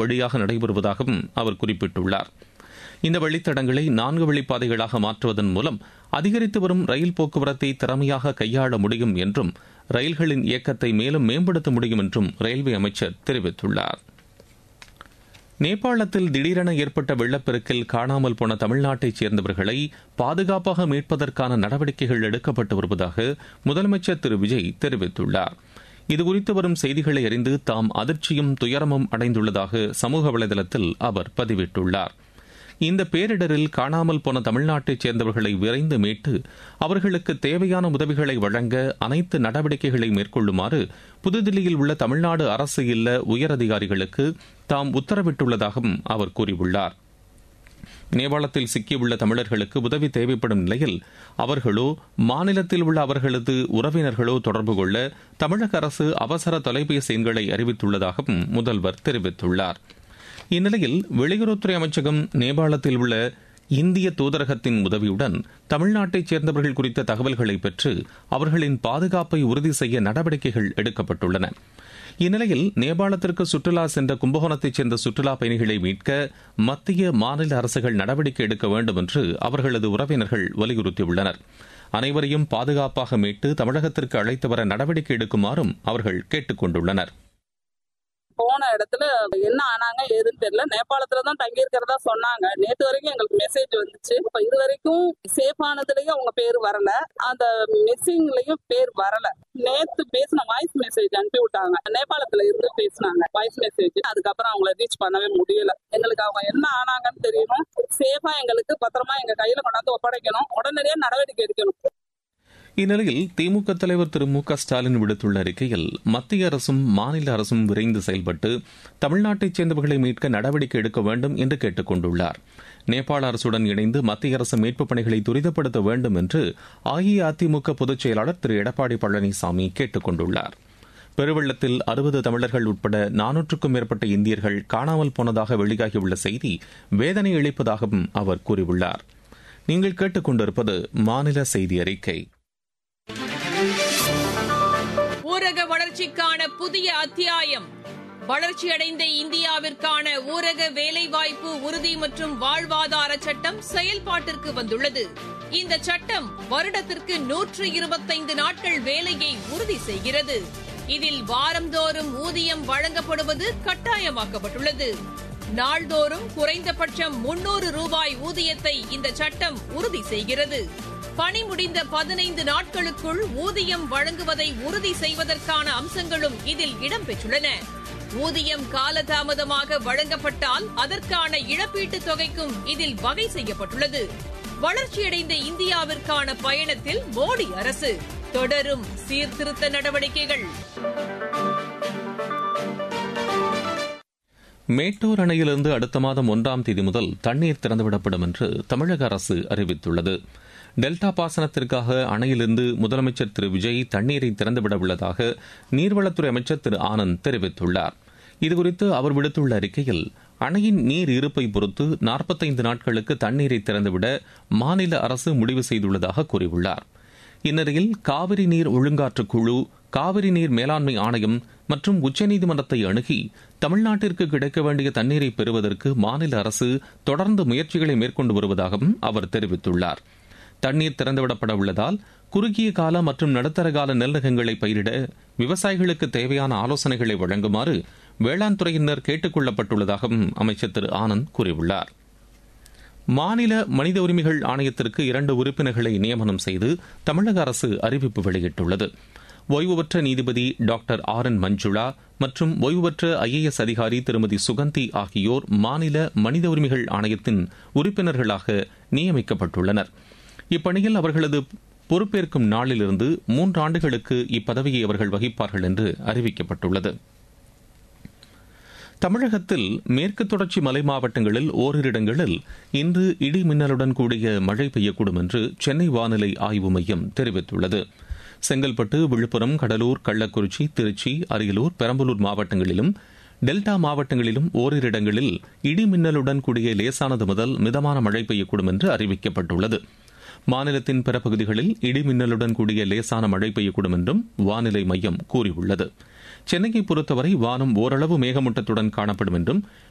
வழியாக நடைபெறுவதாகவும் அவர் குறிப்பிட்டுள்ளார் இந்த வழித்தடங்களை நான்கு வழிப்பாதைகளாக மாற்றுவதன் மூலம் அதிகரித்து வரும் ரயில் போக்குவரத்தை திறமையாக கையாள முடியும் என்றும் ரயில்களின் இயக்கத்தை மேலும் மேம்படுத்த முடியும் என்றும் ரயில்வே அமைச்சர் தெரிவித்துள்ளார் நேபாளத்தில் திடீரென ஏற்பட்ட வெள்ளப்பெருக்கில் காணாமல் போன தமிழ்நாட்டைச் சேர்ந்தவர்களை பாதுகாப்பாக மீட்பதற்கான நடவடிக்கைகள் எடுக்கப்பட்டு வருவதாக முதலமைச்சர் திரு விஜய் தெரிவித்துள்ளார் இதுகுறித்து வரும் செய்திகளை அறிந்து தாம் அதிர்ச்சியும் துயரமும் அடைந்துள்ளதாக சமூக வலைதளத்தில் அவர் பதிவிட்டுள்ளார் இந்த பேரிடரில் காணாமல் போன தமிழ்நாட்டைச் சேர்ந்தவர்களை விரைந்து மீட்டு அவர்களுக்கு தேவையான உதவிகளை வழங்க அனைத்து நடவடிக்கைகளை மேற்கொள்ளுமாறு புதுதில்லியில் உள்ள தமிழ்நாடு அரசு இல்ல உயரதிகாரிகளுக்கு தாம் உத்தரவிட்டுள்ளதாகவும் அவர் கூறியுள்ளார் நேபாளத்தில் சிக்கியுள்ள தமிழர்களுக்கு உதவி தேவைப்படும் நிலையில் அவர்களோ மாநிலத்தில் உள்ள அவர்களது உறவினர்களோ தொடர்பு கொள்ள தமிழக அரசு அவசர தொலைபேசி எண்களை அறிவித்துள்ளதாகவும் முதல்வர் தெரிவித்துள்ளார் இந்நிலையில் வெளியுறவுத்துறை அமைச்சகம் நேபாளத்தில் உள்ள இந்திய தூதரகத்தின் உதவியுடன் தமிழ்நாட்டைச் சேர்ந்தவர்கள் குறித்த தகவல்களை பெற்று அவர்களின் பாதுகாப்பை உறுதி செய்ய நடவடிக்கைகள் எடுக்கப்பட்டுள்ளன இந்நிலையில் நேபாளத்திற்கு சுற்றுலா சென்ற கும்பகோணத்தைச் சேர்ந்த சுற்றுலா பயணிகளை மீட்க மத்திய மாநில அரசுகள் நடவடிக்கை எடுக்க வேண்டும் என்று அவர்களது உறவினர்கள் வலியுறுத்தியுள்ளனர் அனைவரையும் பாதுகாப்பாக மீட்டு தமிழகத்திற்கு அழைத்து வர நடவடிக்கை எடுக்குமாறும் அவர்கள் கேட்டுக் கொண்டுள்ளனர் போன இடத்துல என்ன ஆனாங்க ஏதுன்னு தெரியல நேபாளத்துல தான் தங்கி இருக்கிறதா சொன்னாங்க நேற்று வரைக்கும் எங்களுக்கு மெசேஜ் வந்துச்சு இப்ப இது வரைக்கும் சேஃப் ஆனதுலயும் அவங்க பேர் வரல அந்த மிஸ்ஸிங்லயும் பேர் வரல நேத்து பேசின வாய்ஸ் மெசேஜ் அனுப்பி விட்டாங்க நேபாளத்துல இருந்து பேசினாங்க வாய்ஸ் மெசேஜ் அதுக்கப்புறம் அவங்கள ரீச் பண்ணவே முடியல எங்களுக்கு அவங்க என்ன ஆனாங்கன்னு தெரியணும் சேஃபா எங்களுக்கு பத்திரமா எங்க கையில கொண்டாந்து ஒப்படைக்கணும் உடனடியா நடவடிக்கை எடுக்கணும் இந்நிலையில் திமுக தலைவர் திரு மு க ஸ்டாலின் விடுத்துள்ள அறிக்கையில் மத்திய அரசும் மாநில அரசும் விரைந்து செயல்பட்டு தமிழ்நாட்டைச் சேர்ந்தவர்களை மீட்க நடவடிக்கை எடுக்க வேண்டும் என்று கேட்டுக் கொண்டுள்ளார் நேபாள அரசுடன் இணைந்து மத்திய அரசு மீட்புப் பணிகளை துரிதப்படுத்த வேண்டும் என்று அஇஅதிமுக பொதுச் செயலாளர் திரு எடப்பாடி பழனிசாமி கேட்டுக் கொண்டுள்ளார் பெருவெள்ளத்தில் அறுபது தமிழர்கள் உட்பட நானூற்றுக்கும் மேற்பட்ட இந்தியர்கள் காணாமல் போனதாக வெளியாகியுள்ள செய்தி வேதனை அளிப்பதாகவும் அவர் கூறியுள்ளார் நீங்கள் கேட்டுக்கொண்டிருப்பது மாநில செய்தி அறிக்கை ஊரக வளர்ச்சிக்கான புதிய அத்தியாயம் வளர்ச்சியடைந்த இந்தியாவிற்கான ஊரக வேலைவாய்ப்பு உறுதி மற்றும் வாழ்வாதார சட்டம் செயல்பாட்டிற்கு வந்துள்ளது இந்த சட்டம் வருடத்திற்கு நூற்று இருபத்தைந்து நாட்கள் வேலையை உறுதி செய்கிறது இதில் வாரந்தோறும் ஊதியம் வழங்கப்படுவது கட்டாயமாக்கப்பட்டுள்ளது நாள்தோறும் குறைந்தபட்சம் முன்னூறு ரூபாய் ஊதியத்தை இந்த சட்டம் உறுதி செய்கிறது பணி முடிந்த பதினைந்து நாட்களுக்குள் ஊதியம் வழங்குவதை உறுதி செய்வதற்கான அம்சங்களும் இதில் இடம்பெற்றுள்ளன ஊதியம் காலதாமதமாக வழங்கப்பட்டால் அதற்கான இழப்பீட்டுத் தொகைக்கும் இதில் வகை செய்யப்பட்டுள்ளது வளர்ச்சியடைந்த இந்தியாவிற்கான பயணத்தில் மோடி அரசு தொடரும் சீர்திருத்த நடவடிக்கைகள் மேட்டூர் அணையிலிருந்து அடுத்த மாதம் ஒன்றாம் தேதி முதல் தண்ணீர் திறந்துவிடப்படும் என்று தமிழக அரசு அறிவித்துள்ளது டெல்டா பாசனத்திற்காக அணையிலிருந்து முதலமைச்சர் திரு விஜய் தண்ணீரை திறந்துவிட உள்ளதாக நீர்வளத்துறை அமைச்சர் திரு ஆனந்த் தெரிவித்துள்ளார் இதுகுறித்து அவர் விடுத்துள்ள அறிக்கையில் அணையின் நீர் இருப்பை பொறுத்து நாற்பத்தைந்து நாட்களுக்கு தண்ணீரை திறந்துவிட மாநில அரசு முடிவு செய்துள்ளதாக கூறியுள்ளார் இந்நிலையில் காவிரி நீர் ஒழுங்காற்று குழு காவிரி நீர் மேலாண்மை ஆணையம் மற்றும் உச்சநீதிமன்றத்தை அணுகி தமிழ்நாட்டிற்கு கிடைக்க வேண்டிய தண்ணீரை பெறுவதற்கு மாநில அரசு தொடர்ந்து முயற்சிகளை மேற்கொண்டு வருவதாகவும் அவர் தெரிவித்துள்ளார் தண்ணீர் திறந்துவிடப்பட உள்ளதால் குறுகிய கால மற்றும் நடுத்தர கால நெல்நகங்களை பயிரிட விவசாயிகளுக்கு தேவையான ஆலோசனைகளை வழங்குமாறு வேளாண் துறையினர் கேட்டுக் கொள்ளப்பட்டுள்ளதாகவும் அமைச்சர் திரு ஆனந்த் கூறியுள்ளார் மாநில மனித உரிமைகள் ஆணையத்திற்கு இரண்டு உறுப்பினர்களை நியமனம் செய்து தமிழக அரசு அறிவிப்பு வெளியிட்டுள்ளது ஓய்வு பெற்ற நீதிபதி டாக்டர் ஆர் என் மஞ்சுளா மற்றும் ஓய்வு பெற்ற ஐஏஎஸ் அதிகாரி திருமதி சுகந்தி ஆகியோர் மாநில மனித உரிமைகள் ஆணையத்தின் உறுப்பினர்களாக நியமிக்கப்பட்டுள்ளனர் இப்பணியில் அவர்களது பொறுப்பேற்கும் நாளிலிருந்து மூன்று ஆண்டுகளுக்கு இப்பதவியை அவர்கள் வகிப்பார்கள் என்று அறிவிக்கப்பட்டுள்ளது தமிழகத்தில் மேற்கு தொடர்ச்சி மலை மாவட்டங்களில் ஓரிரு இடங்களில் இன்று இடி மின்னலுடன் கூடிய மழை பெய்யக்கூடும் என்று சென்னை வானிலை ஆய்வு மையம் தெரிவித்துள்ளது செங்கல்பட்டு விழுப்புரம் கடலூர் கள்ளக்குறிச்சி திருச்சி அரியலூர் பெரம்பலூர் மாவட்டங்களிலும் டெல்டா மாவட்டங்களிலும் ஓரிரு இடங்களில் இடி மின்னலுடன் கூடிய லேசானது முதல் மிதமான மழை பெய்யக்கூடும் என்று அறிவிக்கப்பட்டுள்ளது மாநிலத்தின் பிற பகுதிகளில் இடி மின்னலுடன் கூடிய லேசான மழை பெய்யக்கூடும் என்றும் வானிலை மையம் கூறியுள்ளது சென்னையை பொறுத்தவரை வானம் ஓரளவு மேகமூட்டத்துடன் காணப்படும் என்றும்